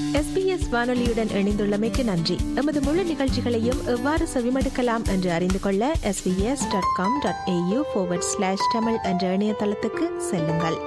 SBS வானொலியுடன் இணைந்துள்ளமைக்கு நன்றி எமது முழு நிகழ்ச்சிகளையும் எவ்வாறு செவிமடுக்கலாம் என்று அறிந்து கொள்ள SBS dot com dot AU slash Tamil என்ற இணையதளத்துக்கு செல்லுங்கள்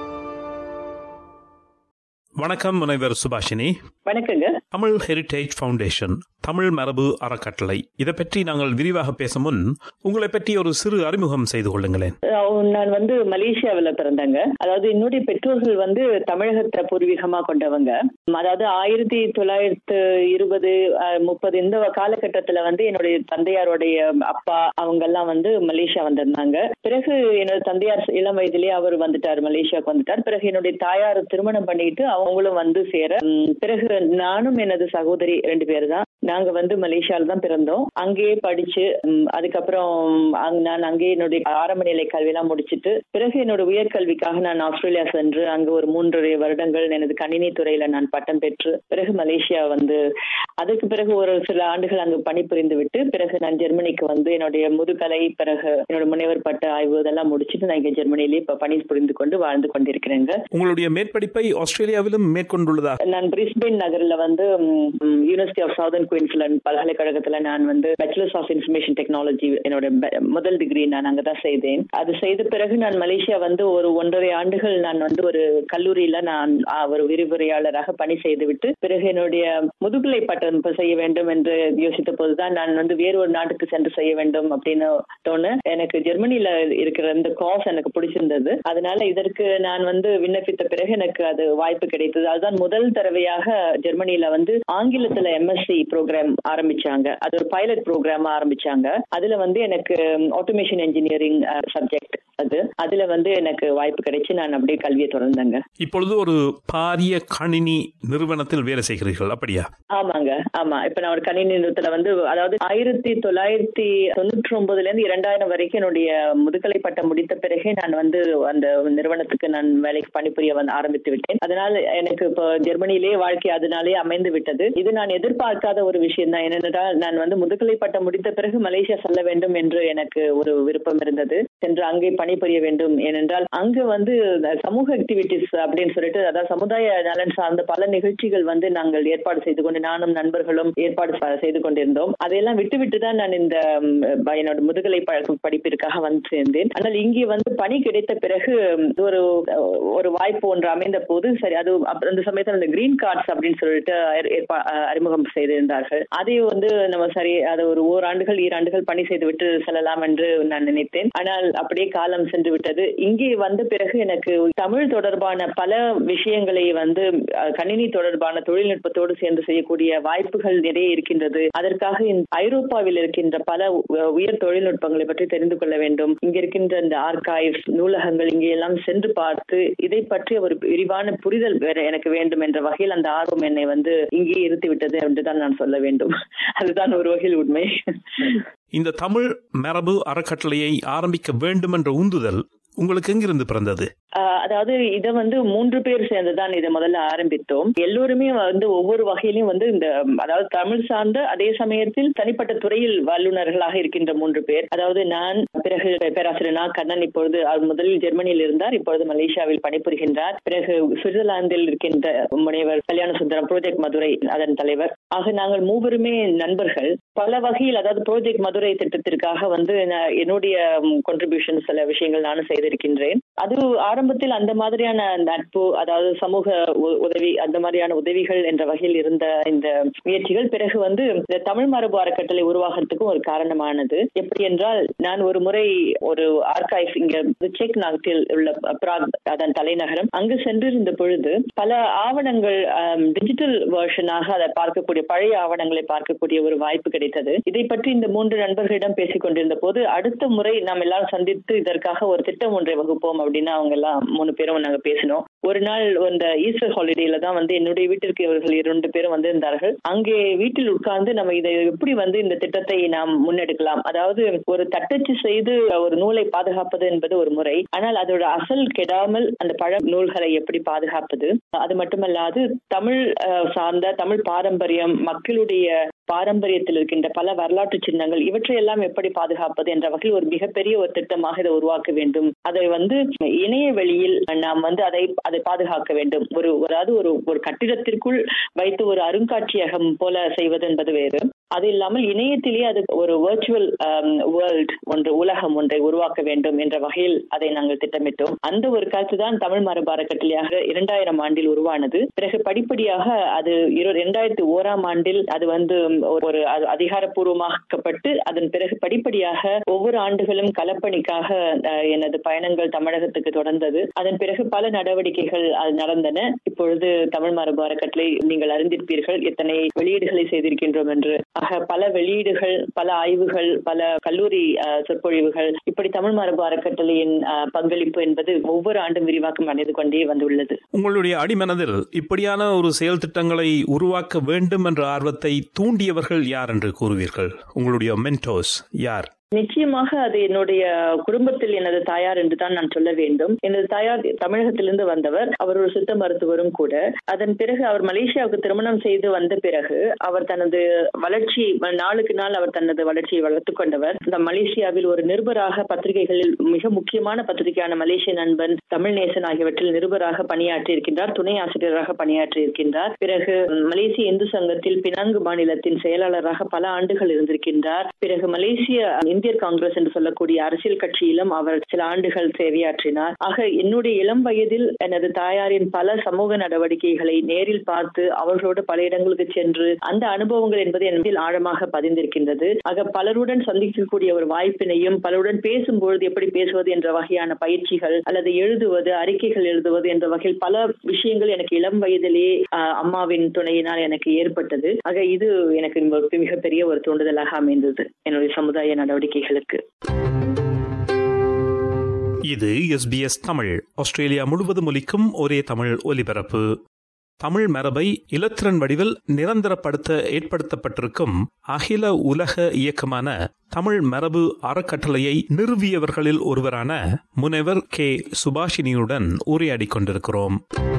வணக்கம் முனைவர் சுபாஷினி வணக்கங்க தமிழ் ஹெரிட்டேஜ் ஃபவுண்டேஷன் தமிழ் மரபு அறக்கட்டளை இதை பற்றி நாங்கள் விரிவாக பேசும் முன் உங்களை பற்றி ஒரு சிறு அறிமுகம் செய்து கொள்ளுங்களேன் அஹ் நான் வந்து மலேசியாவில் பிறந்தேங்க அதாவது என்னுடைய பெற்றோர்கள் வந்து தமிழகத்தை பூர்வீகமா கொண்டவங்க அதாவது ஆயிரத்தி தொள்ளாயிரத்து இருபது அஹ், முப்பது இந்த காலகட்டத்துல வந்து என்னுடைய தந்தையாருடைய அப்பா அவங்க எல்லாம் வந்து மலேசியா வந்திருந்தாங்க பிறகு என்னோட தந்தையார் இளம் வயதிலேயே அவர் வந்துட்டார் மலேசியாவுக்கு வந்துட்டார் பிறகு என்னுடைய தாயார் திருமணம் பண்ணிட்டு அவங்களும் வந்து சேர ம், பிறகு நானும் எனது சகோதரி ரெண்டு பேர் தான் நாங்க வந்து மலேசியால தான் பிறந்தோம் அங்கேயே படிச்சு ம், அதுக்கப்புறம் அங்க நான் அங்கேயே என்னுடைய ஆரம்ப நிலை கல்வியெல்லாம் முடிச்சிட்டு பிறகு என்னோட உயர்கல்விக்காக நான் ஆஸ்திரேலியா சென்று அங்க ஒரு மூன்றரை வருடங்கள் எனது கணினி துறையில நான் பட்டம் பெற்று பிறகு மலேசியா வந்து அதுக்கு பிறகு ஒரு சில ஆண்டுகள் அங்கு பணிபுரிந்து விட்டு பிறகு நான் ஜெர்மனிக்கு வந்து என்னுடைய முதுகலை பிறகு என்னோட முனைவர் பட்ட ஆய்வு இதெல்லாம் முடிச்சிட்டு நான் இங்க ஜெர்மனிலேயே இப்ப பணி புரிந்து கொண்டு வாழ்ந்து கொண்டிருக்கிறேங்க உங்களுடைய மேற்படிப்பை ஆஸ்திரேலியாவிலும் மேற்கொண்டுள்ளதா நான் பிரிஸ்பெயின் நகர்ல வந்து யூனிவர்சிட்டி ஆஃப் சவுதர்ன் குயின்ஸ்லாண்ட் பல்கலைக்கழகத்துல நான் வந்து பேச்சுலர்ஸ் ஆஃப் இன்ஃபர்மேஷன் டெக்னாலஜி என்னோட ப- முதல் டிகிரி நான் அங்கதான் செய்தேன் அது செய்த பிறகு நான் மலேசியா வந்து ஒரு ஒன்றரை ஆண்டுகள் நான் வந்து ஒரு கல்லூரியில நான் ஆ, ஒரு விரிவுரையாளராக பணி செய்துவிட்டு பிறகு என்னுடைய முதுகலை பட்டம் இப்ப செய்ய வேண்டும் என்று யோசித்த போதுதான் நான் வந்து வேறு ஒரு நாட்டுக்கு சென்று செய்ய வேண்டும் அப்படின்னு தோணு எனக்கு ஜெர்மனியில இருக்கிற இந்த காஸ் எனக்கு பிடிச்சிருந்தது அதனால இதற்கு நான் வந்து விண்ணப்பித்த பிறகு எனக்கு அது வாய்ப்பு கிடைத்தது அதுதான் முதல் தடவையாக ஜெர்மனியில வந்து ஆங்கிலத்துல எம்எஸ்சி ப்ரோக்ராம் ஆரம்பிச்சாங்க அது ஒரு பைலட் ப்ரோக்ராம் ஆரம்பிச்சாங்க அதுல வந்து எனக்கு ஆட்டோமேஷன் இன்ஜினியரிங் சப்ஜெக்ட் அது அதுல வந்து எனக்கு வாய்ப்பு கிடைச்சு நான் அப்படியே கல்வியை தொடர்ந்தேங்க இப்பொழுது ஒரு பாரிய கணினி நிறுவனத்தில் வேலை செய்கிறீர்கள் அப்படியா ஆமாங்க ஆமா இப்ப நான் ஒரு கணினி நிறுவனத்துல வந்து அதாவது ஆயிரத்தி தொள்ளாயிரத்தி தொண்ணூற்றி ஒன்பதுல இருந்து இரண்டாயிரம் வரைக்கும் என்னுடைய முதுகலை பட்டம் முடித்த பிறகே நான் வந்து அந்த நிறுவனத்துக்கு நான் வேலைக்கு பணிபுரிய வந்து ஆரம்பித்து விட்டேன் அதனால எனக்கு இப்போ ஜெர்மனியிலேயே வாழ்க்கை அதனாலே அமைந்து விட்டது இது நான் எதிர்பார்க்காத ஒரு விஷயம் தான் என்னென்றால் நான் வந்து முதுகலை பட்டம் முடித்த பிறகு மலேசியா செல்ல வேண்டும் என்று எனக்கு ஒரு விருப்பம் இருந்தது சென்று அங்கே பணிபுரிய வேண்டும் ஏனென்றால் அங்கு வந்து சமூக ஆக்டிவிட்டிஸ் அப்படின்னு சொல்லிட்டு அதாவது சமுதாய நலன் சார்ந்த பல நிகழ்ச்சிகள் வந்து நாங்கள் ஏற்பாடு செய்து கொண்டு நானும் நண்பர்களும் ஏற்பாடு ச- செய்து கொண்டிருந்தோம் அதையெல்லாம் விட்டுவிட்டு தான் நான் இந்த ம், ப- என்னோட முதுகலை பழக்கம் படிப்பிற்காக வந்து சேர்ந்தேன் ஆனால் இங்கே வந்து பணி கிடைத்த பிறகு ம், ஒரு ஒரு வாய்ப்பு ஒன்று அமைந்த போது சரி அது அப்ப- அந்த சமயத்தில் அந்த கிரீன் கார்ட்ஸ் அப்படின்னு சொல்லிட்டு ஏற்- ஏற்பா- அஹ் அறிமுகம் செய்திருந்தார்கள் அதை வந்து நம்ம சரி அது ஒரு ஓராண்டுகள் ஈராண்டுகள் பணி செய்து விட்டு செல்லலாம் என்று நான் நினைத்தேன் ஆனால் அப்படியே காலம் சென்று விட்டது இங்கே வந்த பிறகு எனக்கு தமிழ் தொடர்பான பல விஷயங்களை வந்து அஹ், கணினி தொடர்பான தொழில்நுட்பத்தோடு சேர்ந்து செய்யக்கூடிய வாய்ப்புகள் நிறைய இருக்கின்றது அதற்காக இந்த ஐரோப்பாவில் இருக்கின்ற பல உ- உயர் தொழில்நுட்பங்களை பற்றி தெரிந்து கொள்ள வேண்டும் இங்க இருக்கின்ற இந்த ஆர்கைவ்ஸ் நூலகங்கள் இங்கே எல்லாம் சென்று பார்த்து இதை பற்றிய ஒரு விரிவான புரிதல் வேற எனக்கு வேண்டும் என்ற வகையில் அந்த ஆர்வம் என்னை வந்து இங்கே இருத்தி விட்டது என்றுதான் நான் சொல்ல வேண்டும் அதுதான் ஒரு வகையில் உண்மை இந்த தமிழ் மரபு அறக்கட்டளையை ஆரம்பிக்க வேண்டும் என்ற உந்துதல் உங்களுக்கு எங்கிருந்து பிறந்தது ஆஹ் அதாவது இதை வந்து மூன்று பேர் சேர்ந்துதான் இதை முதல்ல ஆரம்பித்தோம் எல்லோருமே வந்து ஒவ்வொரு வகையிலும் வந்து இந்த அதாவது தமிழ் சார்ந்த அதே சமயத்தில் தனிப்பட்ட துறையில் வல்லுநர்களாக இருக்கின்ற மூன்று பேர் அதாவது நான் பிறகு பேராசிரியர் நா கண்ணன் இப்பொழுது அவர் முதலில் ஜெர்மனியில் இருந்தார் இப்பொழுது மலேசியாவில் பணிபுரிகின்றார் பிறகு சுவிட்சர்லாந்தில் இருக்கின்ற முனைவர் கல்யாண சுந்தரம் ப்ரோஜெக்ட் மதுரை அதன் தலைவர் ஆக நாங்கள் மூவருமே நண்பர்கள் பல வகையில் அதாவது ப்ரோஜெக்ட் மதுரை திட்டத்திற்காக வந்து நான் என்னுடைய contributions சில விஷயங்கள் நானும் செய்திருக்கின்றேன் அது ஆரம்பத்தில் அந்த மாதிரியான நட்பு அதாவது சமூக உ- உதவி அந்த மாதிரியான உதவிகள் என்ற வகையில் இருந்த இந்த முயற்சிகள் பிறகு வந்து இந்த தமிழ் மரபு அறக்கட்டளை உருவாகிறதுக்கும் ஒரு காரணமானது எப்படி என்றால் நான் ஒரு முறை ஒரு ஆர்கைவ் இங்க செக் நாட்டில் உள்ள பிராக் அதன் தலைநகரம் அங்கு சென்றிருந்த பொழுது பல ஆவணங்கள் டிஜிட்டல் வெர்ஷனாக அதை பார்க்கக்கூடிய பழைய ஆவணங்களை பார்க்கக்கூடிய ஒரு வாய்ப்பு கிடைத்தது இதை பற்றி இந்த மூன்று நண்பர்களிடம் பேசிக் கொண்டிருந்த போது அடுத்த முறை நாம் எல்லாரும் சந்தித்து இதற்காக ஒரு திட்டம் ஒன்றை வகுப்போம் அப்படின்னு அவங்க எல்லாம் மூணு பேரும் நாங்க பேசினோம் ஒரு நாள் இந்த ஈஸ்டர் ஹாலிடேல தான் வந்து என்னுடைய வீட்டிற்கு இவர்கள் இரண்டு பேரும் வந்திருந்தார்கள் அங்கே வீட்டில் உட்கார்ந்து நம்ம இதை எப்படி வந்து இந்த திட்டத்தை நாம் முன்னெடுக்கலாம் அதாவது ஒரு தட்டச்சு செய்து ஒரு நூலை பாதுகாப்பது என்பது ஒரு முறை ஆனால் அதோட அசல் கெடாமல் அந்த பழ நூல்களை எப்படி பாதுகாப்பது அது மட்டுமல்லாது தமிழ் அஹ், சார்ந்த தமிழ் பாரம்பரியம் மக்களுடைய பாரம்பரியத்தில் இருக்கின்ற பல வரலாற்று சின்னங்கள் இவற்றையெல்லாம் எப்படி பாதுகாப்பது என்ற வகையில் ஒரு மிகப்பெரிய ஒரு திட்டமாக இதை உருவாக்க வேண்டும் அதை வந்து இணைய வெளியில் நாம் வந்து அதை அதை பாதுகாக்க வேண்டும் ஒரு அதாவது ஒரு ஒரு கட்டிடத்திற்குள் வைத்து ஒரு அருங்காட்சியகம் போல செய்வது என்பது வேறு அது இல்லாமல் இணையத்திலே அது ஒரு வர்ச்சுவல் வேர்ல்ட் ஒன்று உலகம் ஒன்றை உருவாக்க வேண்டும் என்ற வகையில் அதை நாங்கள் திட்டமிட்டோம் அந்த ஒரு கருத்து தான் தமிழ் மரபு அறக்கட்டளையாக இரண்டாயிரம் ஆண்டில் உருவானது பிறகு படிப்படியாக அது இரண்டாயிரத்தி ஓராம் ஆண்டில் அது வந்து ஒரு அதிகாரப்பூர்வமாக்கப்பட்டு அதன் பிறகு படிப்படியாக ஒவ்வொரு ஆண்டுகளும் களப்பணிக்காக எனது பயணங்கள் தமிழகத்துக்கு தொடர்ந்தது அதன் பிறகு பல நடவடிக்கைகள் நடந்தன இப்பொழுது தமிழ் மரபு அறக்கட்டளை நீங்கள் அறிந்திருப்பீர்கள் எத்தனை வெளியீடுகளை செய்திருக்கின்றோம் என்று ஆக பல வெளியீடுகள் பல ஆய்வுகள் பல கல்லூரி சொற்பொழிவுகள் இப்படி தமிழ் மரபு அறக்கட்டளையின் பங்களிப்பு என்பது ஒவ்வொரு ஆண்டும் விரிவாக்கம் அடைந்து கொண்டே வந்துள்ளது உங்களுடைய அடிமனதில் இப்படியான ஒரு செயல் திட்டங்களை உருவாக்க வேண்டும் என்ற ஆர்வத்தை தூண்டியவர்கள் யார் என்று கூறுவீர்கள் உங்களுடைய மென்டோஸ் யார் நிச்சயமாக அது என்னுடைய குடும்பத்தில் எனது தாயார் என்று தான் நான் சொல்ல வேண்டும் எனது தாயார் தமிழகத்திலிருந்து வந்தவர் அவர் ஒரு சித்த மருத்துவரும் கூட அதன் பிறகு அவர் மலேசியாவுக்கு திருமணம் செய்து வந்த பிறகு அவர் தனது வளர்ச்சி நாளுக்கு நாள் அவர் தனது வளர்ச்சியை வளர்த்து கொண்டவர் இந்த மலேசியாவில் ஒரு நிருபராக பத்திரிகைகளில் மிக முக்கியமான பத்திரிகையான மலேசிய நண்பன் தமிழ் நேசன் ஆகியவற்றில் நிருபராக பணியாற்றி இருக்கின்றார் துணை ஆசிரியராக பணியாற்றி இருக்கின்றார் பிறகு மலேசிய இந்து சங்கத்தில் பினாங்கு மாநிலத்தின் செயலாளராக பல ஆண்டுகள் இருந்திருக்கின்றார் பிறகு மலேசிய இந்தியர் காங்கிரஸ் என்று சொல்லக்கூடிய அரசியல் கட்சியிலும் அவர் சில ஆண்டுகள் சேவையாற்றினார் ஆக என்னுடைய இளம் வயதில் எனது தாயாரின் பல சமூக நடவடிக்கைகளை நேரில் பார்த்து அவர்களோடு பல இடங்களுக்கு சென்று அந்த அனுபவங்கள் என்பது என்பதில் ஆழமாக பதிந்திருக்கின்றது ஆக பலருடன் சந்திக்கக்கூடிய ஒரு வாய்ப்பினையும் பலருடன் பேசும்பொழுது எப்படி பேசுவது என்ற வகையான பயிற்சிகள் அல்லது எழுதுவது அறிக்கைகள் எழுதுவது என்ற வகையில் பல விஷயங்கள் எனக்கு இளம் வயதிலே அம்மாவின் துணையினால் எனக்கு ஏற்பட்டது ஆக இது எனக்கு மிகப்பெரிய ஒரு தூண்டுதலாக அமைந்தது என்னுடைய சமுதாய நடவடிக்கை நடவடிக்கைகளுக்கு இது எஸ்பிஎஸ் தமிழ் ஆஸ்திரேலியா முழுவதும் ஒலிக்கும் ஒரே தமிழ் ஒலிபரப்பு தமிழ் மரபை இலத்திரன் வடிவில் நிரந்தரப்படுத்த ஏற்படுத்தப்பட்டிருக்கும் அகில உலக இயக்கமான தமிழ் மரபு அறக்கட்டளையை நிறுவியவர்களில் ஒருவரான முனைவர் கே சுபாஷினியுடன் உரையாடிக் கொண்டிருக்கிறோம்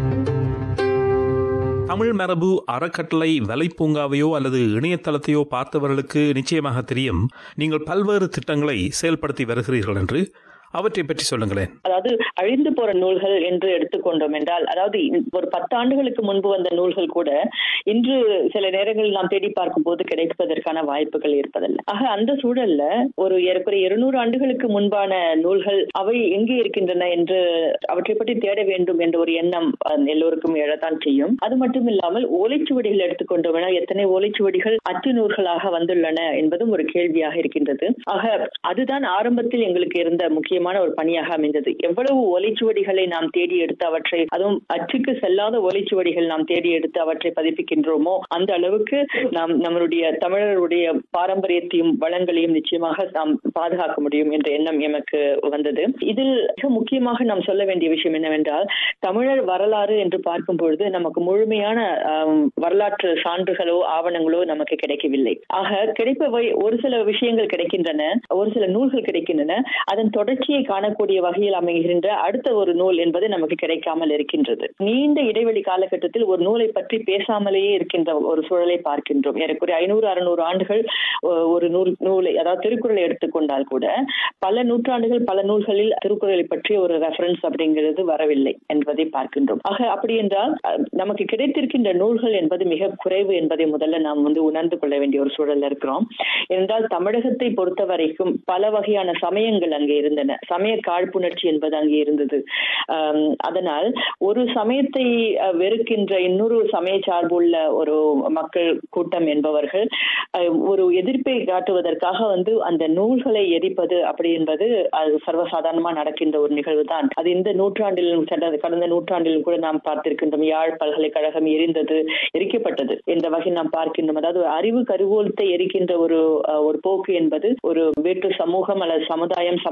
தமிழ் மரபு அறக்கட்டளை வலைப்பூங்காவையோ அல்லது இணையதளத்தையோ பார்த்தவர்களுக்கு நிச்சயமாக தெரியும் நீங்கள் பல்வேறு திட்டங்களை செயல்படுத்தி வருகிறீர்கள் என்று அவற்றை பற்றி சொல்லுங்களேன் அதாவது அழிந்து போற நூல்கள் என்று எடுத்துக்கொண்டோம் என்றால் அதாவது ஒரு பத்தாண்டுகளுக்கு முன்பு வந்த நூல்கள் கூட இன்று சில நேரங்களில் நாம் தேடி பார்க்கும் போது கிடைப்பதற்கான வாய்ப்புகள் இருப்பதில்லை ஆக அந்த சூழல்ல ஒரு ஏறக்குறைய இருநூறு ஆண்டுகளுக்கு முன்பான நூல்கள் அவை எங்கே இருக்கின்றன என்று அவற்றை பற்றி தேட வேண்டும் என்ற ஒரு எண்ணம் எல்லோருக்கும் எழத்தான் செய்யும் அது மட்டும் இல்லாமல் ஓலைச்சுவடிகள் எடுத்துக்கொண்டோம் எத்தனை ஓலைச்சுவடிகள் அச்சு நூல்களாக வந்துள்ளன என்பதும் ஒரு கேள்வியாக இருக்கின்றது ஆக அதுதான் ஆரம்பத்தில் எங்களுக்கு இருந்த முக்கிய முக்கியமான ஒரு பணியாக அமைந்தது எவ்வளவு ஒலைச்சுவடிகளை நாம் தேடி எடுத்து அவற்றை அதுவும் அச்சுக்கு செல்லாத ஒலைச்சுவடிகள் நாம் தேடி எடுத்து அவற்றை பதிப்பிக்கின்றோமோ அந்த அளவுக்கு நாம் நம்மளுடைய தமிழருடைய பாரம்பரியத்தையும் வளங்களையும் நிச்சயமாக நாம் பாதுகாக்க முடியும் என்ற எண்ணம் எமக்கு வந்தது இதில் மிக முக்கியமாக நாம் சொல்ல வேண்டிய விஷயம் என்னவென்றால் தமிழர் வரலாறு என்று பார்க்கும் பொழுது நமக்கு முழுமையான வரலாற்று சான்றுகளோ ஆவணங்களோ நமக்கு கிடைக்கவில்லை ஆக கிடைப்பவை ஒரு சில விஷயங்கள் கிடைக்கின்றன ஒரு சில நூல்கள் கிடைக்கின்றன அதன் தொடர்ச்சியை காணக்கூடிய வகையில் அமைகின்ற அடுத்த ஒரு நூல் என்பது நமக்கு கிடைக்காமல் இருக்கின்றது நீண்ட இடைவெளி காலகட்டத்தில் ஒரு நூலை பற்றி பேசாமலேயே இருக்கின்ற ஒரு சூழலை பார்க்கின்றோம் ஏறக்குறைய ஐநூறு அறுநூறு ஆண்டுகள் ஒரு நூல் நூலை அதாவது திருக்குறளை எடுத்துக்கொண்டால் கூட பல நூற்றாண்டுகள் பல நூல்களில் திருக்குறளை பற்றி ஒரு ரெஃபரன்ஸ் அப்படிங்கிறது வரவில்லை என்பதை பார்க்கின்றோம் ஆக அப்படி என்றால் நமக்கு கிடைத்திருக்கின்ற நூல்கள் என்பது மிக குறைவு என்பதை முதல்ல நாம் வந்து உணர்ந்து கொள்ள வேண்டிய ஒரு சூழல் இருக்கிறோம் என்றால் தமிழகத்தை பொறுத்த வரைக்கும் பல வகையான சமயங்கள் அங்கே இருந்தன சமய காழ்ப்புணர்ச்சி என்பது அங்கே இருந்தது அதனால் ஒரு சமயத்தை வெறுக்கின்ற இன்னொரு சமய சார்புள்ள ஒரு மக்கள் கூட்டம் என்பவர்கள் ஒரு எதிர்ப்பை காட்டுவதற்காக வந்து அந்த நூல்களை எரிப்பது அப்படி என்பது அது சர்வசாதாரணமா நடக்கின்ற ஒரு நிகழ்வு தான் அது இந்த நூற்றாண்டிலும் கடந்த நூற்றாண்டிலும் கூட நாம் பார்த்திருக்கின்றோம் யாழ் பல்கலைக்கழகம் எரிந்தது எரிக்கப்பட்டது என்ற வகை நாம் பார்க்கின்றோம் அதாவது அறிவு கருவூலத்தை எரிக்கின்ற ஒரு ஒரு போக்கு என்பது ஒரு வேற்று சமூகம் அல்லது சமுதாயம் சமயம் என்ற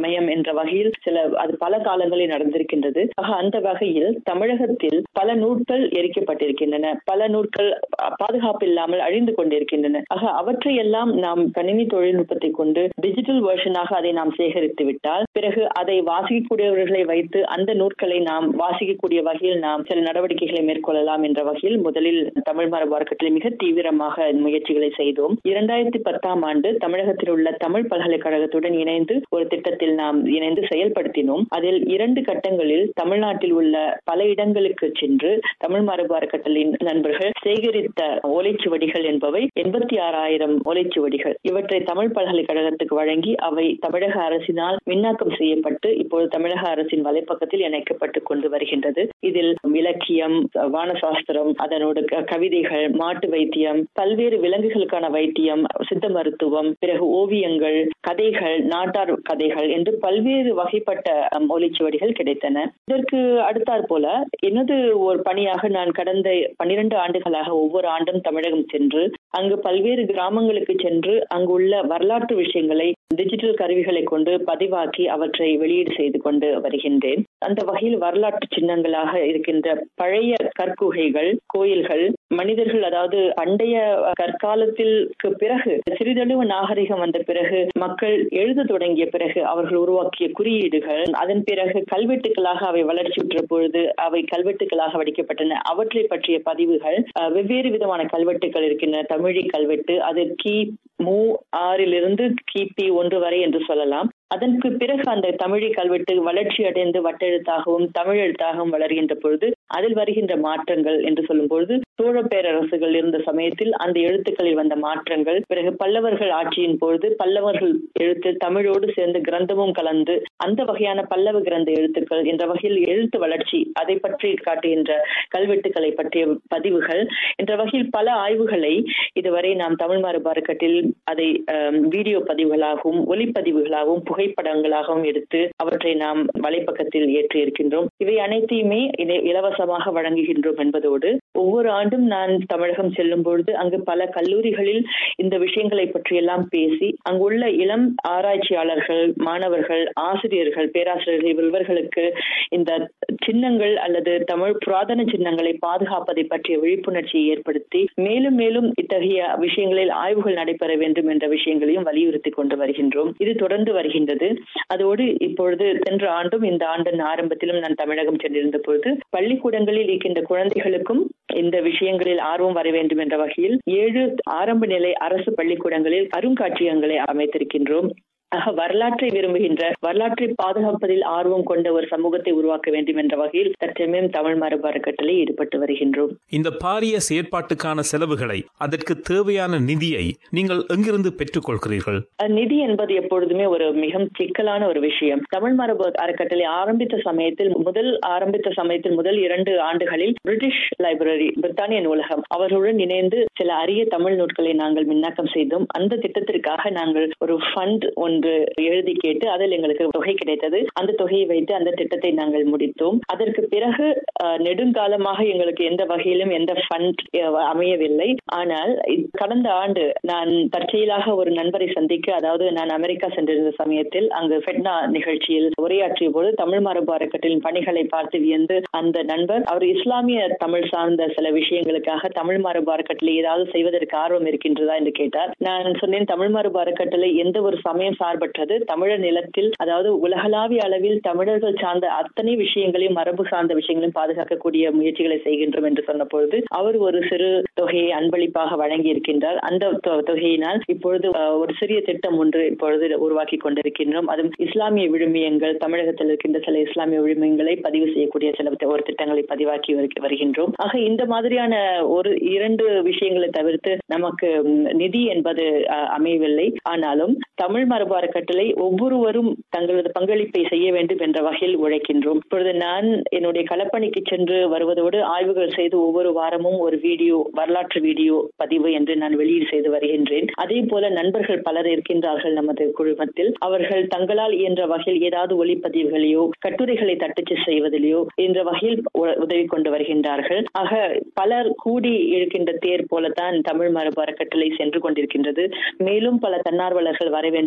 என்ற வகையில் சில அது பல காலங்களில் நடந்திருக்கின்றது ஆக அந்த வகையில் தமிழகத்தில் பல நூட்கள் எரிக்கப்பட்டிருக்கின்றன பல நூட்கள் பாதுகாப்பு இல்லாமல் அழிந்து கொண்டிருக்கின்றன ஆக அவற்றை எல்லாம் நாம் கணினி தொழில்நுட்பத்தை கொண்டு டிஜிட்டல் வெர்ஷனாக அதை நாம் சேகரித்து விட்டால் பிறகு அதை வாசிக்கக்கூடியவர்களை வைத்து அந்த நூற்களை நாம் வாசிக்கக்கூடிய வகையில் நாம் சில நடவடிக்கைகளை மேற்கொள்ளலாம் என்ற வகையில் முதலில் தமிழ் மரபு அறக்கட்டளை மிக தீவிரமாக முயற்சிகளை செய்தோம் இரண்டாயிரத்தி பத்தாம் ஆண்டு தமிழகத்தில் உள்ள தமிழ் பல்கலைக்கழகத்துடன் இணைந்து ஒரு திட்டத்தில் நாம் இணைந்து செயல்படுத்தினோம் அதில் இரண்டு கட்டங்களில் தமிழ்நாட்டில் உள்ள பல இடங்களுக்கு சென்று தமிழ் மரபு அறக்கட்டளையின் நண்பர்கள் சேகரித்த ஓலைச்சுவடிகள் என்பவை எண்பத்தி ஆறாயிரம் ஓலைச்சுவடிகள் இவற்றை தமிழ் பல்கலைக்கழகத்துக்கு வழங்கி அவை தமிழக அரசினால் விண்ணாக்கம் செய்யப்பட்டு இப்போது தமிழக அரசின் வலைப்பக்கத்தில் இணைக்கப்பட்டு கொண்டு வருகின்றது இதில் இலக்கியம் வானசாஸ்திரம் அதனோட கவிதைகள் மாட்டு வைத்தியம் பல்வேறு விலங்குகளுக்கான வைத்தியம் சித்த மருத்துவம் பிறகு ஓவியங்கள் கதைகள் நாட்டார் கதைகள் என்று பல்வேறு வகைப்பட்ட ஒலிச்சுவடிகள் கிடைத்தன இதற்கு அடுத்தாற் போல எனது ஒரு பணியாக நான் கடந்த பன்னிரண்டு ஆண்டுகளாக ஒவ்வொரு ஆண்டும் தமிழகம் சென்று அங்கு பல்வேறு கிராமங்களுக்கு சென்று அங்குள்ள வரலாற்று விஷயங்களை டிஜிட்டல் கருவிகளை கொண்டு பதிவாக்கி அவற்றை வெளியீடு செய்து கொண்டு வருகின்றேன் அந்த வகையில் வரலாற்று சின்னங்களாக இருக்கின்ற பழைய கற்குகைகள் கோயில்கள் மனிதர்கள் அதாவது பண்டைய கற்காலத்திற்கு பிறகு சிறிதளவு நாகரிகம் வந்த பிறகு மக்கள் எழுத தொடங்கிய பிறகு அவர்கள் உருவாக்கிய குறியீடுகள் அதன் பிறகு கல்வெட்டுகளாக அவை வளர்ச்சியுற்ற பொழுது அவை கல்வெட்டுகளாக வடிக்கப்பட்டன அவற்றை பற்றிய பதிவுகள் வெவ்வேறு விதமான கல்வெட்டுகள் இருக்கின்றன தமிழி கல்வெட்டு அது கி மு ஆறிலிருந்து கிபி ஒன்று வரை என்று சொல்லலாம் அதற்கு பிறகு அந்த தமிழி கல்வெட்டு வளர்ச்சி அடைந்து வட்டெழுத்தாகவும் தமிழ் எழுத்தாகவும் வளர்கின்ற பொழுது அதில் வருகின்ற மாற்றங்கள் என்று சொல்லும் பொழுது சோழ பேரரசுகள் இருந்த சமயத்தில் அந்த எழுத்துக்களில் வந்த மாற்றங்கள் பிறகு பல்லவர்கள் ஆட்சியின் பொழுது பல்லவர்கள் எழுத்து தமிழோடு சேர்ந்து கிரந்தமும் கலந்து அந்த வகையான பல்லவ கிரந்த எழுத்துக்கள் என்ற வகையில் எழுத்து வளர்ச்சி அதை பற்றி காட்டுகின்ற கல்வெட்டுக்களை பற்றிய பதிவுகள் என்ற வகையில் பல ஆய்வுகளை இதுவரை நாம் தமிழ் மரபு அறக்கட்டில் அதை வீடியோ பதிவுகளாகவும் ஒலிப்பதிவுகளாகவும் புகைப்படங்களாகவும் எடுத்து அவற்றை நாம் வலைப்பக்கத்தில் ஏற்றி இருக்கின்றோம் இவை அனைத்தையுமே இலவசமாக வழங்குகின்றோம் என்பதோடு ஒவ்வொரு ஆண்டும் நான் தமிழகம் செல்லும் பொழுது அங்கு பல கல்லூரிகளில் இந்த விஷயங்களை பற்றியெல்லாம் பேசி அங்குள்ள இளம் ஆராய்ச்சியாளர்கள் மாணவர்கள் ஆசிரியர்கள் பேராசிரியர்கள் இவர்களுக்கு இந்த சின்னங்கள் அல்லது தமிழ் புராதன சின்னங்களை பாதுகாப்பதை பற்றிய விழிப்புணர்ச்சியை ஏற்படுத்தி மேலும் மேலும் இத்தகைய விஷயங்களில் ஆய்வுகள் நடைபெற வேண்டும் என்ற விஷயங்களையும் வலியுறுத்தி கொண்டு வருகின்றோம் இது தொடர்ந்து வருகின்றது அதோடு இப்பொழுது சென்ற ஆண்டும் இந்த ஆண்டின் ஆரம்பத்திலும் நான் தமிழகம் சென்றிருந்த பொழுது பள்ளிக்கூடங்களில் இருக்கின்ற குழந்தைகளுக்கும் இந்த விஷயங்களில் ஆர்வம் வர வேண்டும் என்ற வகையில் ஏழு ஆரம்ப நிலை அரசு பள்ளிக்கூடங்களில் அருங்காட்சியகங்களை அமைத்திருக்கின்றோம் ஆக வரலாற்றை விரும்புகின்ற வரலாற்றை பாதுகாப்பதில் ஆர்வம் கொண்ட ஒரு சமூகத்தை உருவாக்க வேண்டும் என்ற வகையில் தற்சமயம் தமிழ் மரபு அறக்கட்டளை ஈடுபட்டு வருகின்றோம் இந்த பாரிய செயற்பாட்டுக்கான செலவுகளை அதற்கு தேவையான நிதியை நீங்கள் எங்கிருந்து பெற்றுக் கொள்கிறீர்கள் நிதி என்பது எப்பொழுதுமே ஒரு மிக சிக்கலான ஒரு விஷயம் தமிழ் மரபு அறக்கட்டளை ஆரம்பித்த சமயத்தில் முதல் ஆரம்பித்த சமயத்தில் முதல் இரண்டு ஆண்டுகளில் பிரிட்டிஷ் லைப்ரரி பிரித்தானிய நூலகம் அவர்களுடன் இணைந்து சில அரிய தமிழ் நூல்களை நாங்கள் மின்னாக்கம் செய்தோம் அந்த திட்டத்திற்காக நாங்கள் ஒரு ஃபண்ட் ஒன்று என்று எழுதி கேட்டு அதில் எங்களுக்கு தொகை கிடைத்தது அந்த தொகையை வைத்து அந்த திட்டத்தை நாங்கள் முடித்தோம் அதற்கு பிறகு நெடுங்காலமாக எங்களுக்கு எந்த வகையிலும் எந்த ஃபண்ட் அமையவில்லை ஆனால் கடந்த ஆண்டு நான் தற்செயலாக ஒரு நண்பரை சந்திக்க அதாவது நான் அமெரிக்கா சென்றிருந்த சமயத்தில் அங்கு ஃபெட்னா நிகழ்ச்சியில் உரையாற்றிய போது தமிழ் மரபு அறக்கட்டளின் பணிகளை பார்த்து வியந்து அந்த நண்பர் அவர் இஸ்லாமிய தமிழ் சார்ந்த சில விஷயங்களுக்காக தமிழ் மரபு அறக்கட்டளை ஏதாவது செய்வதற்கு ஆர்வம் இருக்கின்றதா என்று கேட்டார் நான் சொன்னேன் தமிழ் மரபு அறக்கட்டளை எந்த ஒரு சமயம் சார்பற்றது தமிழர் நிலத்தில் அதாவது உலகளாவிய அளவில் தமிழர்கள் சார்ந்த அத்தனை விஷயங்களையும் மரபு சார்ந்த விஷயங்களையும் பாதுகாக்கக்கூடிய முயற்சிகளை செய்கின்றோம் என்று சொன்ன பொழுது அவர் ஒரு சிறு தொகையை அன்பளிப்பாக வழங்கி இருக்கின்றார் அந்த தொகையினால் இப்பொழுது ஒரு சிறிய திட்டம் ஒன்று இப்பொழுது உருவாக்கி கொண்டிருக்கின்றோம் அதுவும் இஸ்லாமிய விழுமியங்கள் தமிழகத்தில் இருக்கின்ற சில இஸ்லாமிய விழுமியங்களை பதிவு செய்யக்கூடிய சில ஒரு திட்டங்களை பதிவாக்கி வருகின்றோம் ஆக இந்த மாதிரியான ஒரு இரண்டு விஷயங்களை தவிர்த்து நமக்கு நிதி என்பது அமையவில்லை ஆனாலும் தமிழ் மரபு அறக்கட்டளை ஒவ்வொருவரும் தங்களது பங்களிப்பை செய்ய வேண்டும் என்ற வகையில் உழைக்கின்றோம் இப்பொழுது நான் என்னுடைய களப்பணிக்கு சென்று வருவதோடு ஆய்வுகள் செய்து ஒவ்வொரு வாரமும் ஒரு வீடியோ வரலாற்று வீடியோ பதிவு என்று நான் வெளியீடு செய்து வருகின்றேன் அதே போல நண்பர்கள் பலர் இருக்கின்றார்கள் நமது குழுமத்தில் அவர்கள் தங்களால் இயன்ற வகையில் ஏதாவது ஒளிப்பதிவுகளையோ கட்டுரைகளை தட்டச்சு செய்வதிலேயோ என்ற வகையில் உதவி கொண்டு வருகின்றார்கள் ஆக பலர் கூடி இருக்கின்ற தேர் போலத்தான் தமிழ் மரபு அறக்கட்டளை சென்று கொண்டிருக்கின்றது மேலும் பல தன்னார்வலர்கள் வர வேண்டும் என்பதே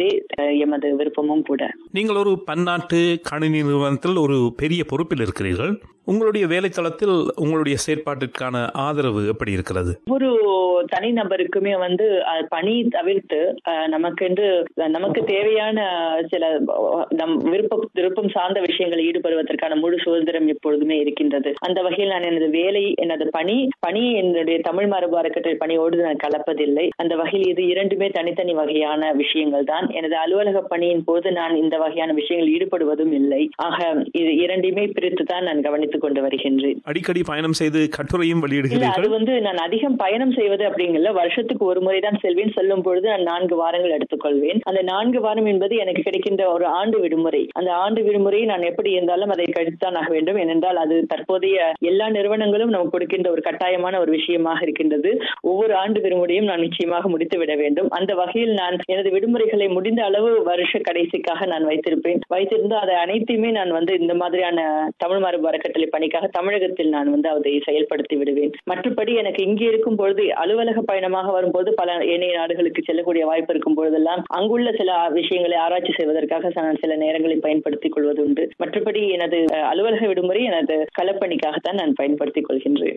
என்பதே எமது விருப்பமும் கூட நீங்கள் ஒரு பன்னாட்டு கணினி நிறுவனத்தில் ஒரு பெரிய பொறுப்பில் இருக்கிறீர்கள் உங்களுடைய வேலைத்தளத்தில் உங்களுடைய செயற்பாட்டிற்கான ஆதரவு எப்படி இருக்கிறது ஒரு தனிநபருக்குமே வந்து பணி தவிர்த்து நமக்கென்று நமக்கு தேவையான சில நம் விருப்ப விருப்பம் சார்ந்த விஷயங்களில் ஈடுபடுவதற்கான முழு சுதந்திரம் எப்பொழுதுமே இருக்கின்றது அந்த வகையில் நான் எனது வேலை எனது பணி பணி என்னுடைய தமிழ் மரபு அறக்கட்டளை பணியோடு நான் கலப்பதில்லை அந்த வகையில் இது இரண்டுமே தனித்தனி வகையான விஷயங்கள் தான் எனது அலுவலக பணியின் போது நான் இந்த வகையான விஷயங்கள் ஈடுபடுவதும் இல்லை ஆக இது இரண்டையுமே பிரித்து தான் நான் கவனித்துக் கொண்டு வருகின்றேன் அடிக்கடி பயணம் செய்து கட்டுரையும் அது வெளியிடுகிறீர்கள் வந்து நான் அதிகம் பயணம் செய்வது அப்படிங்கல வருஷத்துக்கு ஒரு முறை தான் செல்வேன் செல்லும் பொழுது நான் நான்கு வாரங்கள் எடுத்துக்கொள்வேன் அந்த நான்கு வாரம் என்பது எனக்கு கிடைக்கின்ற ஒரு ஆண்டு விடுமுறை அந்த ஆண்டு விடுமுறையை நான் எப்படி இருந்தாலும் அதை கழித்தான் ஆக வேண்டும் ஏனென்றால் அது தற்போதைய எல்லா நிறுவனங்களும் நமக்கு கொடுக்கின்ற ஒரு கட்டாயமான ஒரு விஷயமாக இருக்கின்றது ஒவ்வொரு ஆண்டு விடுமுறையும் நான் நிச்சயமாக முடித்து விட வேண்டும் அந்த வகையில் நான் எனது விடுமுறைகளை முடிந்த அளவு வருஷ கடைசிக்காக நான் வைத்திருப்பேன் வைத்திருந்து அதை அனைத்தையுமே நான் வந்து இந்த மாதிரியான தமிழ் மரபு அறக்கட்டளை பணிக்காக தமிழகத்தில் நான் வந்து அதை செயல்படுத்தி விடுவேன் மற்றபடி எனக்கு இங்கே இருக்கும் பொழுது அலுவலக பயணமாக வரும்போது பல ஏனைய நாடுகளுக்கு செல்லக்கூடிய வாய்ப்பு இருக்கும் பொழுதெல்லாம் அங்குள்ள சில விஷயங்களை ஆராய்ச்சி செய்வதற்காக நான் சில நேரங்களை பயன்படுத்திக் கொள்வது உண்டு மற்றபடி எனது அஹ், அலுவலக விடுமுறை எனது களப்பணிக்காகத்தான் நான் பயன்படுத்திக் கொள்கின்றேன்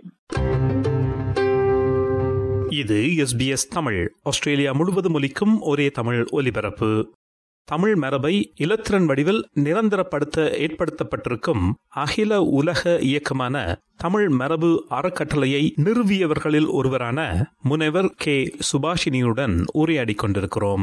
இது எஸ்பிஎஸ் தமிழ் ஆஸ்திரேலியா முழுவதும் ஒலிக்கும் ஒரே தமிழ் ஒலிபரப்பு தமிழ் மரபை இலத்திரன் வடிவில் நிரந்தரப்படுத்த ஏற்படுத்தப்பட்டிருக்கும் அகில உலக இயக்கமான தமிழ் மரபு அறக்கட்டளையை நிறுவியவர்களில் ஒருவரான முனைவர் கே சுபாஷினியுடன் உரையாடிக் கொண்டிருக்கிறோம்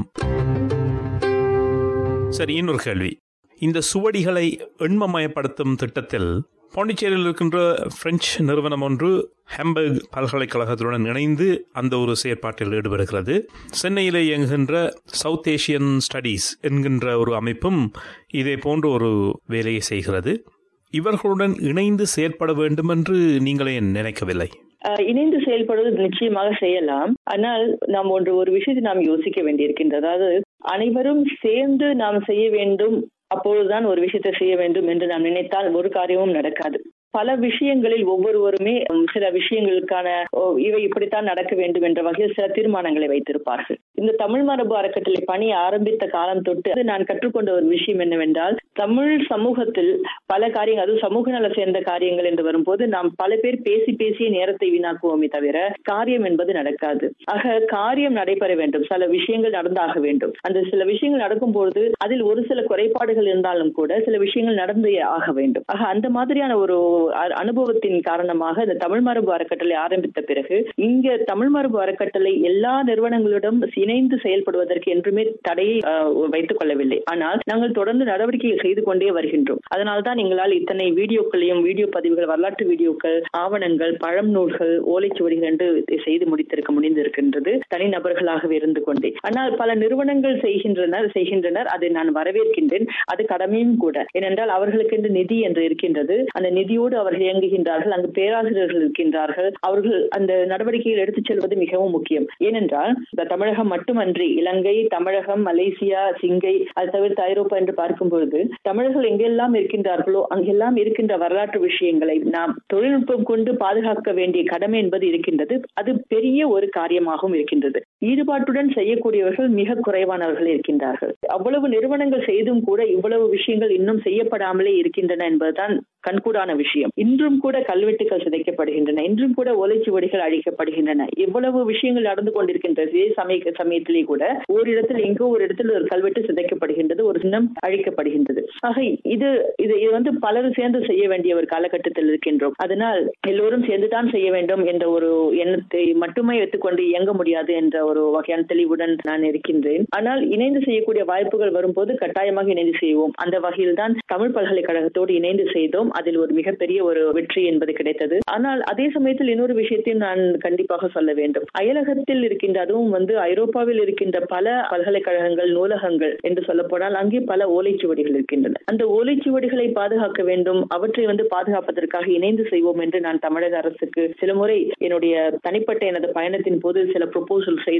சரி இன்னொரு கேள்வி இந்த சுவடிகளை எண்மமயப்படுத்தும் திட்டத்தில் பாண்டிச்சேரியில் இருக்கின்ற பிரெஞ்சு நிறுவனம் ஒன்று ஹாம்பர்க் பல்கலைக்கழகத்துடன் இணைந்து அந்த ஒரு செயற்பாட்டில் ஈடுபடுகிறது சென்னையிலே இயங்குகின்ற சவுத் ஏசியன் ஸ்டடீஸ் என்கின்ற ஒரு அமைப்பும் இதே போன்ற ஒரு வேலையை செய்கிறது இவர்களுடன் இணைந்து செயற்பட வேண்டும் என்று நீங்களே நினைக்கவில்லை அஹ், இணைந்து செயல்படுவது நிச்சயமாக செய்யலாம் ஆனால் நாம் ஒன்று ஒரு விஷயத்தை நாம் யோசிக்க வேண்டியிருக்கின்றது அதாவது அனைவரும் சேர்ந்து நாம் செய்ய வேண்டும் அப்பொழுதுதான் ஒரு விஷயத்தை செய்ய வேண்டும் என்று நாம் நினைத்தால் ஒரு காரியமும் நடக்காது பல விஷயங்களில் ஒவ்வொருவருமே உம், சில விஷயங்களுக்கான ஓ, இவை இப்படித்தான் நடக்க வேண்டும் என்ற வகையில் சில தீர்மானங்களை வைத்திருப்பார்கள் இந்த தமிழ் மரபு அறக்கட்டளை பணி ஆரம்பித்த காலம் தொட்டு அது நான் கற்றுக்கொண்ட ஒரு விஷயம் என்னவென்றால் தமிழ் சமூகத்தில் பல காரியங்கள் அது சமூக நல சேர்ந்த காரியங்கள் என்று வரும்போது நாம் பல பேர் பேசி பேசிய நேரத்தை வீணாக்குவோமே தவிர காரியம் என்பது நடக்காது ஆக காரியம் நடைபெற வேண்டும் சில விஷயங்கள் நடந்தாக வேண்டும் அந்த சில விஷயங்கள் நடக்கும்போது அதில் ஒரு சில குறைபாடுகள் இருந்தாலும் கூட சில விஷயங்கள் நடந்தே ஆக வேண்டும் ஆக அந்த மாதிரியான ஒரு அ- அனுபவத்தின் காரணமாக இந்த தமிழ் மரபு அறக்கட்டளை ஆரம்பித்த பிறகு இங்க தமிழ் மரபு அறக்கட்டளை எல்லா நிறுவனங்களிடம் இணைந்து செயல்படுவதற்கு என்றுமே தடையை அஹ், வைத்துக் கொள்ளவில்லை ஆனால் நாங்கள் தொடர்ந்து நடவடிக்கைகள் செய்து கொண்டே வருகின்றோம் அதனால்தான் எங்களால் இத்தனை வீடியோக்களையும் வீடியோ பதிவுகள் வரலாற்று வீடியோக்கள் ஆவணங்கள் பழம் நூல்கள் ஓலைச்சுவடிகள் என்று செய்து முடித்திருக்க முடிந்திருக்கின்றது தனிநபர்களாகவே இருந்து கொண்டே ஆனால் பல நிறுவனங்கள் செய்கின்றனர் செய்கின்றனர் அதை நான் வரவேற்கின்றேன் அது கடமையும் கூட ஏனென்றால் அவர்களுக்கென்று நிதி என்று இருக்கின்றது அந்த நிதியோடு அவர்கள் இயங்குகின்றார்கள் அங்கு பேராசிரியர்கள் இருக்கின்றார்கள் அவர்கள் அந்த நடவடிக்கைகள் எடுத்துச் செல்வது மிகவும் முக்கியம் ஏனென்றால் இந்த தமிழகம் மட்டுமன்றி இலங்கை தமிழகம் மலேசியா சிங்கை அது தவிர்த்து ஐரோப்பா என்று பார்க்கும் பொழுது தமிழர்கள் எங்கெல்லாம் இருக்கின்றார்களோ அங்கெல்லாம் இருக்கின்ற வரலாற்று விஷயங்களை நாம் தொழில்நுட்பம் கொண்டு பாதுகாக்க வேண்டிய கடமை என்பது இருக்கின்றது அது பெரிய ஒரு காரியமாகவும் இருக்கின்றது ஈடுபாட்டுடன் செய்யக்கூடியவர்கள் மிக குறைவானவர்கள் இருக்கின்றார்கள் அவ்வளவு நிறுவனங்கள் செய்தும் கூட இவ்வளவு விஷயங்கள் இன்னும் செய்யப்படாமலே இருக்கின்றன என்பதுதான் கண்கூடான விஷயம் இன்றும் கூட கல்வெட்டுகள் சிதைக்கப்படுகின்றன இன்றும் கூட ஓலைச்சுவடிகள் அழிக்கப்படுகின்றன இவ்வளவு விஷயங்கள் நடந்து கொண்டிருக்கின்றது இதே சமய சமயத்திலே கூட ஓரிடத்தில் எங்கோ ஒரு இடத்தில் ஒரு கல்வெட்டு சிதைக்கப்படுகின்றது ஒரு சின்னம் அழிக்கப்படுகின்றது ஆக இது இது இது வந்து பலரும் சேர்ந்து செய்ய வேண்டிய ஒரு காலகட்டத்தில் இருக்கின்றோம் அதனால் எல்லோரும் சேர்ந்துதான் செய்ய வேண்டும் என்ற ஒரு எண்ணத்தை மட்டுமே எடுத்துக்கொண்டு இயங்க முடியாது என்ற ஒரு வகையான தெளிவுடன் நான் இருக்கின்றேன் ஆனால் இணைந்து செய்யக்கூடிய வாய்ப்புகள் வரும்போது கட்டாயமாக இணைந்து செய்வோம் அந்த வகையில் தான் தமிழ் பல்கலைக்கழகத்தோடு இணைந்து செய்தோம் அதில் ஒரு மிகப்பெரிய ஒரு வெற்றி என்பது கிடைத்தது ஆனால் அதே சமயத்தில் இன்னொரு விஷயத்தையும் நான் கண்டிப்பாக சொல்ல வேண்டும் அயலகத்தில் இருக்கின்ற அதுவும் வந்து ஐரோப்பாவில் இருக்கின்ற பல பல்கலைக்கழகங்கள் நூலகங்கள் என்று சொல்ல போனால் அங்கே பல ஓலைச்சுவடிகள் இருக்கின்றன அந்த ஓலைச்சுவடிகளை பாதுகாக்க வேண்டும் அவற்றை வந்து பாதுகாப்பதற்காக இணைந்து செய்வோம் என்று நான் தமிழக அரசுக்கு சில முறை என்னுடைய தனிப்பட்ட எனது பயணத்தின் போது சில ப்ரொபோசல் செய்து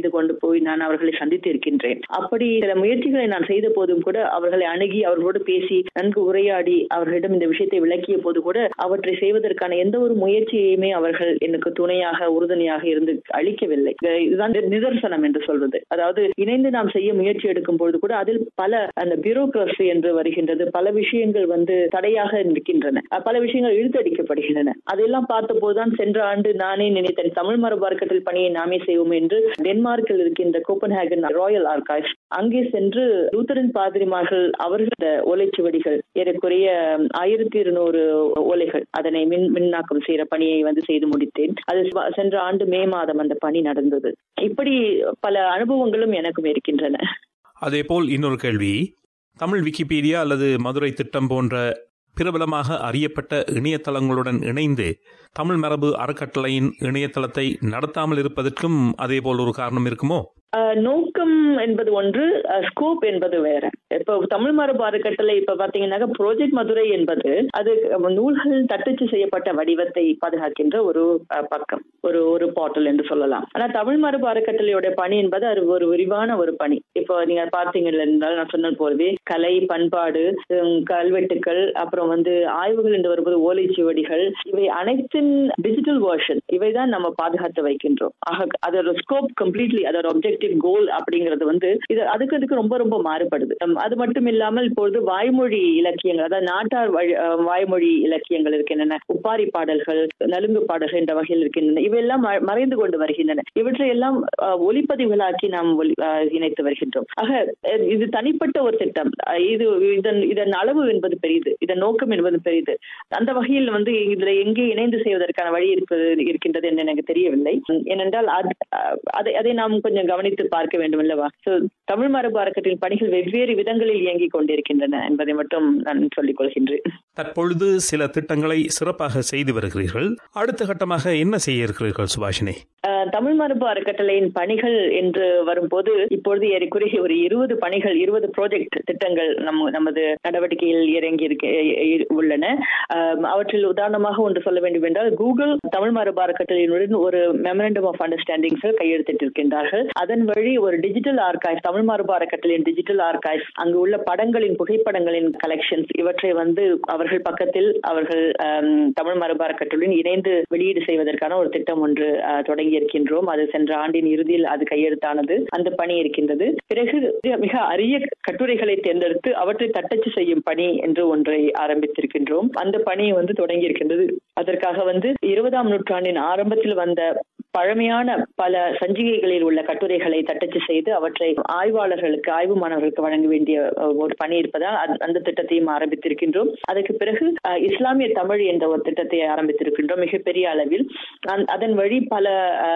செய்து கொண்டு போய் நான் அவர்களை சந்தித்து இருக்கின்றேன் அப்படி சில முயற்சிகளை நான் செய்த போதும் கூட அவர்களை அணுகி அவர்களோடு பேசி நன்கு உரையாடி அவர்களிடம் இந்த விஷயத்தை விளக்கிய போது கூட அவற்றை செய்வதற்கான எந்த ஒரு முயற்சியையுமே அவர்கள் எனக்கு துணையாக உறுதுணையாக இருந்து அளிக்கவில்லை இதுதான் நிதர்சனம் என்று சொல்வது அதாவது இணைந்து நாம் செய்ய முயற்சி எடுக்கும் பொழுது கூட அதில் பல அந்த பியூரோக்ரஸி என்று வருகின்றது பல விஷயங்கள் வந்து தடையாக இருக்கின்றன பல விஷயங்கள் இழுத்தடிக்கப்படுகின்றன அதெல்லாம் பார்த்த போதுதான் சென்ற ஆண்டு நானே நினைத்தேன் தமிழ் மரபார்க்கத்தில் பணியை நாமே செய்வோம் என்று டென்மார்க்கில் இருக்கின்ற கோப்பன்ஹேகன் ராயல் ஆர்கைவ்ஸ் அங்கே சென்று லூத்தரன் பாதிரிமார்கள் அவர்கள் ஓலைச்சுவடிகள் ஏறக்குறைய ஆயிரத்தி இருநூறு ஓலைகள் அதனை மின் மின்னாக்கம் செய்யற பணியை வந்து செய்து முடித்தேன் அது சென்ற ஆண்டு மே மாதம் அந்த பணி நடந்தது இப்படி பல அனுபவங்களும் எனக்கும் இருக்கின்றன அதேபோல் இன்னொரு கேள்வி தமிழ் விக்கிபீடியா அல்லது மதுரை திட்டம் போன்ற பிரபலமாக அறியப்பட்ட இணையதளங்களுடன் இணைந்து தமிழ் மரபு அறக்கட்டளையின் இணையதளத்தை நடத்தாமல் இருப்பதற்கும் அதேபோல் ஒரு காரணம் இருக்குமோ நோக்கம் என்பது ஒன்று ஸ்கோப் என்பது வேற இப்போ தமிழ் மரபு அறக்கட்டளை இப்ப பாத்தீங்கன்னாக்க ப்ராஜெக்ட் மதுரை என்பது அது நூல்கள் தட்டச்சு செய்யப்பட்ட வடிவத்தை பாதுகாக்கின்ற ஒரு பக்கம் ஒரு ஒரு போர்ட்டல் என்று சொல்லலாம் ஆனா தமிழ் மரபு அறக்கட்டளையோட பணி என்பது அது ஒரு விரிவான ஒரு பணி இப்போ நீங்க பார்த்தீங்க இருந்தால் நான் சொன்னது போலவே கலை பண்பாடு கல்வெட்டுக்கள் அப்புறம் வந்து ஆய்வுகள் என்று வரும்போது ஓலைச்சுவடிகள் இவை அனைத்தின் டிஜிட்டல் வேர்ஷன் இவைதான் நம்ம பாதுகாத்து வைக்கின்றோம் ஆக அதோட ஸ்கோப் கம்ப்ளீட்லி அதோட ஒப்ஜெக்டிவ் கோல் அப்படிங்கிறது வந்து இது அதுக்கு அதுக்கு ரொம்ப ரொம்ப மாறுபடுது அது மட்டும் இல்லாமல் இப்பொழுது வாய்மொழி இலக்கியங்கள் அதாவது நாட்டார் வாய்மொழி இலக்கியங்கள் இருக்கின்றன உப்பாரி பாடல்கள் நலுங்கு பாடல்கள் என்ற வகையில் இருக்கின்றன இவையெல்லாம் மறைந்து கொண்டு வருகின்றன இவற்றை எல்லாம் ஒளிப்பதிவுகளாக்கி நாம் இணைத்து வருகின்றோம் ஆக இது தனிப்பட்ட ஒரு திட்டம் இது இதன் இதன் அளவு என்பது பெரியது இதன் நோக்கம் என்பது பெரியது அந்த வகையில் வந்து இதுல எங்கே இணைந்து செய்வதற்கான வழி இருப்பது இருக்கின்றது என்று எனக்கு தெரியவில்லை ஏனென்றால் அதை அதை நாம் கொஞ்சம் கவனித்து பார்க்க வேண்டும் அல்லவா தமிழ் மரபு அறக்கட்டின் பணிகள் வெவ்வேறு விதங்களில் இயங்கிக் கொண்டிருக்கின்றன என்பதை மட்டும் நான் சொல்லிக் கொள்கின்றேன் தற்பொழுது சில திட்டங்களை சிறப்பாக செய்து வருகிறீர்கள் அடுத்த கட்டமாக என்ன செய்ய இருக்கிறீர்கள் சுபாஷினி தமிழ் மரபு அறக்கட்டளையின் பணிகள் என்று வரும்போது இப்பொழுது ஏறக்குறைய ஒரு இருபது பணிகள் இருபது ப்ராஜெக்ட் திட்டங்கள் நம் நமது நடவடிக்கையில் இறங்கி இருக்க உள்ளன அவற்றில் உதாரணமாக ஒன்று சொல்ல வேண்டும் என்றால் கூகுள் தமிழ் மரபு அறக்கட்டளையினுடன் ஒரு மெமரண்டம் ஆஃப் அண்டர்ஸ்டாண்டிங்ஸ் கையெழுத்திட்டிருக்கின்றார்கள் அதன் வழி ஒரு டிஜிட்டல் ஆர்கைவ் தமிழ் மரபு அறக்கட்டளையின் டிஜிட்டல் ஆர்கைவ் அங்கு உள்ள படங்களின் புகைப்படங்களின் கலெக்ஷன்ஸ் இவற்றை வந்து அவர்கள் பக்கத்தில் அவர்கள் தமிழ் மரபு அறக்கட்டளையுடன் இணைந்து வெளியீடு செய்வதற்கான ஒரு திட்டம் ஒன்று தொடங்கி இருக்கின்றோம் அது சென்ற ஆண்டின் இறுதியில் அது கையெழுத்தானது அந்த பணி இருக்கின்றது பிறகு மிக அரிய கட்டுரைகளை தேர்ந்தெடுத்து அவற்றை தட்டச்சு செய்யும் பணி என்று ஒன்றை ஆரம்பித்திருக்கின்றோம் அந்த பணி வந்து தொடங்கி இருக்கின்றது அதற்காக வந்து இருபதாம் நூற்றாண்டின் ஆரம்பத்தில் வந்த பழமையான பல சஞ்சிகைகளில் உள்ள கட்டுரைகளை தட்டச்சு செய்து அவற்றை ஆய்வாளர்களுக்கு ஆய்வு மாணவர்களுக்கு வழங்க வேண்டிய ஒரு பணி இருப்பதால் அந்த திட்டத்தையும் ஆரம்பித்திருக்கின்றோம் அதற்கு பிறகு இஸ்லாமிய தமிழ் என்ற ஒரு திட்டத்தை ஆரம்பித்திருக்கின்றோம் மிகப்பெரிய அளவில் அதன் வழி பல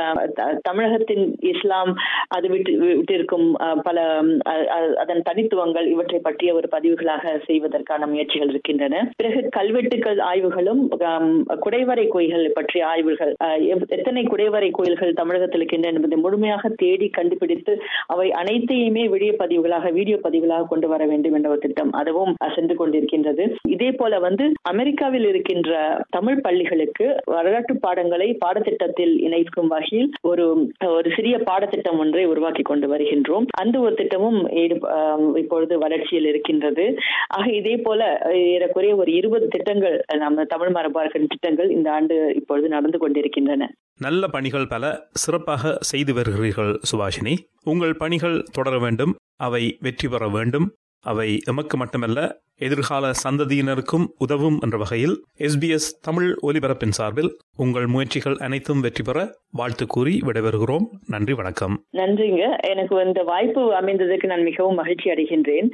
தமிழகத்தின் இஸ்லாம் அது விட்டு விட்டிருக்கும் பல அதன் தனித்துவங்கள் இவற்றை பற்றிய ஒரு பதிவுகளாக செய்வதற்கான முயற்சிகள் இருக்கின்றன பிறகு கல்வெட்டுக்கள் ஆய்வுகளும் குடைவரை கோயில்கள் பற்றிய ஆய்வுகள் எத்தனை குடைவரை கோயில்கள் தமிழகத்தில் இருக்கின்றன என்பதை முழுமையாக தேடி கண்டுபிடித்து அவை அனைத்தையுமே வீடியோ பதிவுகளாக வீடியோ பதிவுகளாக கொண்டு வர வேண்டும் என்ற ஒரு திட்டம் அதுவும் சென்று கொண்டிருக்கின்றது இதே போல வந்து அமெரிக்காவில் இருக்கின்ற தமிழ் பள்ளிகளுக்கு வரலாற்று பாடங்களை பாடத்திட்டத்தில் இணைக்கும் வகையில் ஒரு ஒரு சிறிய பாடத்திட்டம் ஒன்றை உருவாக்கி கொண்டு வருகின்றோம் அந்த ஒரு திட்டமும் இப்பொழுது வளர்ச்சியில் இருக்கின்றது ஆக இதே போல ஏறக்குறைய ஒரு இருபது திட்டங்கள் நம்ம தமிழ் மரபார்களின் திட்டங்கள் இந்த ஆண்டு இப்பொழுது நடந்து கொண்டிருக்கின்றன நல்ல பணிகள் பல சிறப்பாக செய்து வருகிறீர்கள் சுபாஷினி உங்கள் பணிகள் தொடர வேண்டும் அவை வெற்றி பெற வேண்டும் அவை எமக்கு மட்டுமல்ல எதிர்கால சந்ததியினருக்கும் உதவும் என்ற வகையில் எஸ்பிஎஸ் தமிழ் ஒலிபரப்பின் சார்பில் உங்கள் முயற்சிகள் அனைத்தும் வெற்றி பெற வாழ்த்து கூறி விடைபெறுகிறோம் நன்றி வணக்கம் நன்றிங்க எனக்கு இந்த வாய்ப்பு அமைந்ததுக்கு நான் மிகவும் மகிழ்ச்சி அடைகின்றேன்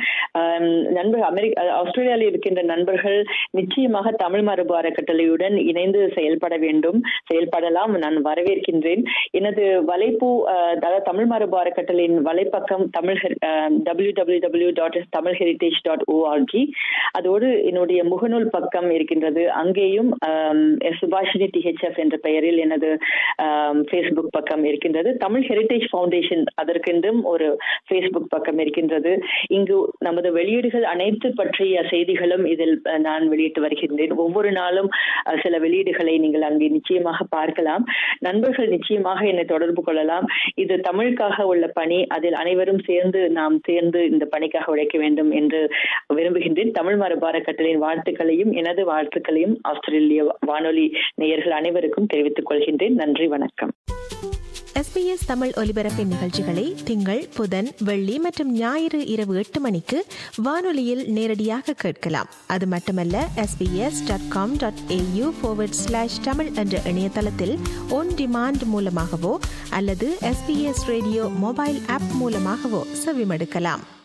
நண்பர் அமெரிக்க ஆஸ்திரேலியாவில் இருக்கின்ற நண்பர்கள் நிச்சயமாக தமிழ் மரபு அறக்கட்டளையுடன் இணைந்து செயல்பட வேண்டும் செயல்படலாம் நான் வரவேற்கின்றேன் எனது வலைப்பு அதாவது தமிழ் மரபு அறக்கட்டளையின் வலைப்பக்கம் Tamil W W W dot Tamil heritage dot ORG அதோடு என்னுடைய முகநூல் பக்கம் இருக்கின்றது அங்கேயும் சுபாஷினி டிஹெச்எஃப் என்ற பெயரில் எனது ஃபேஸ்புக் பக்கம் இருக்கின்றது தமிழ் ஹெரிட்டேஜ் ஃபவுண்டேஷன் அதற்கென்றும் ஒரு ஃபேஸ்புக் பக்கம் இருக்கின்றது இங்கு நமது வெளியீடுகள் அனைத்து பற்றிய செய்திகளும் இதில் நான் வெளியிட்டு வருகின்றேன் ஒவ்வொரு நாளும் சில வெளியீடுகளை நீங்கள் அங்கே நிச்சயமாக பார்க்கலாம் நண்பர்கள் நிச்சயமாக என்னை தொடர்பு கொள்ளலாம் இது தமிழுக்காக உள்ள பணி அதில் அனைவரும் சேர்ந்து நாம் சேர்ந்து இந்த பணிக்காக உழைக்க வேண்டும் என்று விரும்புகின்றேன் தமிழ் மரபார கட்டளையின் வாழ்த்துக்களையும் எனது வாழ்த்துக்களையும் ஆஸ்திரேலிய வானொலி நேயர்கள் அனைவருக்கும் தெரிவித்துக் கொள்கின்றேன் நன்றி வணக்கம் எஸ்பிஎஸ் தமிழ் ஒலிபரப்பின் நிகழ்ச்சிகளை திங்கள் புதன் வெள்ளி மற்றும் ஞாயிறு இரவு எட்டு மணிக்கு வானொலியில் நேரடியாக கேட்கலாம் அது மட்டுமல்ல SBS dot com dot AU forward slash Tamil என்ற இணையதளத்தில் ஒன் டிமாண்ட் மூலமாகவோ அல்லது எஸ்பிஎஸ் ரேடியோ மொபைல் ஆப் மூலமாகவோ செவிமடுக்கலாம்